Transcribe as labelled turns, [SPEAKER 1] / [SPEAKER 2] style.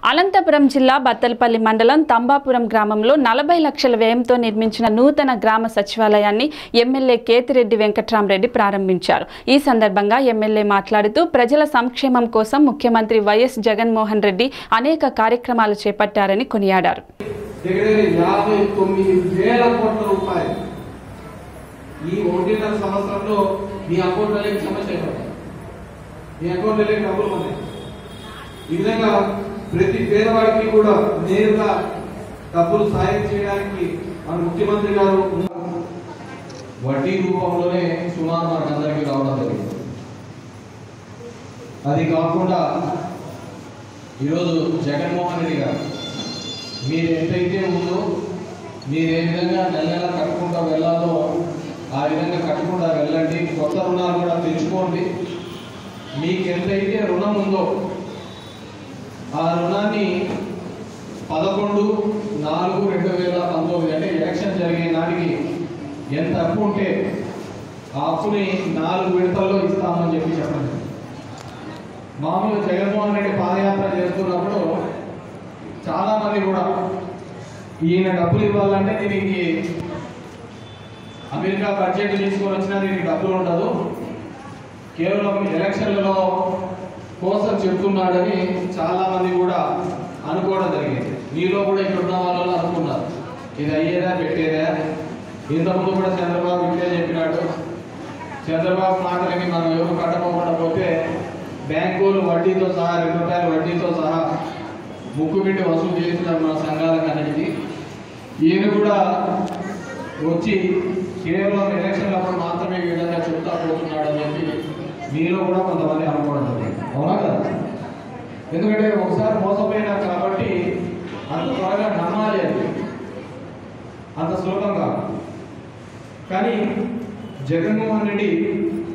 [SPEAKER 1] అనంతపురం జిల్లా బత్తలపల్లి మండలం తంబాపురం గ్రామంలో నలభై లక్షల వ్యయంతో నిర్మించిన నూతన గ్రామ సచివాలయాన్ని ఎమ్మెల్యే కేతిరెడ్డి వెంకట్రామరెడ్డి ప్రారంభించారు ఈ సందర్భంగా ఎమ్మెల్యే మాట్లాడుతూ ప్రజల సంక్షేమం కోసం ముఖ్యమంత్రి వైఎస్ జగన్మోహన్ రెడ్డి అనేక కార్యక్రమాలు చేపట్టారని కొనియాడారు
[SPEAKER 2] దగ్గర దగ్గర యాభై తొమ్మిది వేల కోట్ల రూపాయలు ఈ ఒకటిన్నర సంవత్సరంలో మీ అకౌంట్లలోకి సమస్య అయిపోతాయి మీ అకౌంట్లలోకి డబ్బులు ఉన్నాయి ఈ విధంగా ప్రతి పేదవాడికి కూడా నేరుగా డబ్బులు సాయం చేయడానికి మన ముఖ్యమంత్రి గారు ఉన్నారు. వడ్డీ రూపంలోనే సుమారు మనకు అందరికీ రావడం జరిగింది అది కాకుండా ఈరోజు జగన్మోహన్ రెడ్డి గారు మీరు ఎంతైతే ఉందో మీరు ఏ విధంగా నెల నెల కట్టుకుంటూ వెళ్ళాలో ఆ విధంగా కట్టుకుంటూ వెళ్ళండి కొత్త రుణాలు కూడా తెచ్చుకోండి మీకు ఎంతైతే రుణం ఉందో ఆ రుణాన్ని పదకొండు నాలుగు రెండు వేల పంతొమ్మిది అంటే ఎలక్షన్ జరిగే నాటికి ఎంత అప్పు ఉంటే ఆ అప్పుని నాలుగు విడతల్లో ఇస్తామని చెప్పి చెప్పండి మామూలుగా జగన్మోహన్ రెడ్డి పాదయాత్ర చేస్తున్నప్పుడు చాలా మంది కూడా ఈయన డబ్బులు ఇవ్వాలంటే దీనికి అమెరికా బడ్జెట్ తీసుకొని వచ్చినా దీనికి డబ్బులు ఉండదు కేవలం ఎలక్షన్లలో కోసం చెప్తున్నాడని చాలా మంది కూడా అనుకోవడం జరిగింది మీలో కూడా ఇక్కడ ఉన్న వాళ్ళు అనుకున్నారు ఇది అయ్యేదా పెట్టేదా ఇంతకుముందు కూడా చంద్రబాబు ఇట్లే చెప్పినాడు చంద్రబాబు మాటలకి మనం ఎవరు కట్టకపోకుండా పోతే బ్యాంకులు వడ్డీతో సహా రెండు రూపాయల వడ్డీతో సహా ముక్కు పెట్టి వసూలు చేస్తున్నారు మన సంఘాలకు అన్నిటికీ ఈయన కూడా వచ్చి కేవలం ఎలక్షన్లప్పుడు మాత్రమే ఈ విధంగా చెప్తా పోతున్నాడు అని చెప్పి మీలో కూడా కొంతమంది అనుకోవడం జరిగింది అవునా కదా ఎందుకంటే ఒకసారి మోసపోయినారు కాబట్టి అంత త్వరగా నమ్మాలి అది అంత సులభం కాదు కానీ జగన్మోహన్ రెడ్డి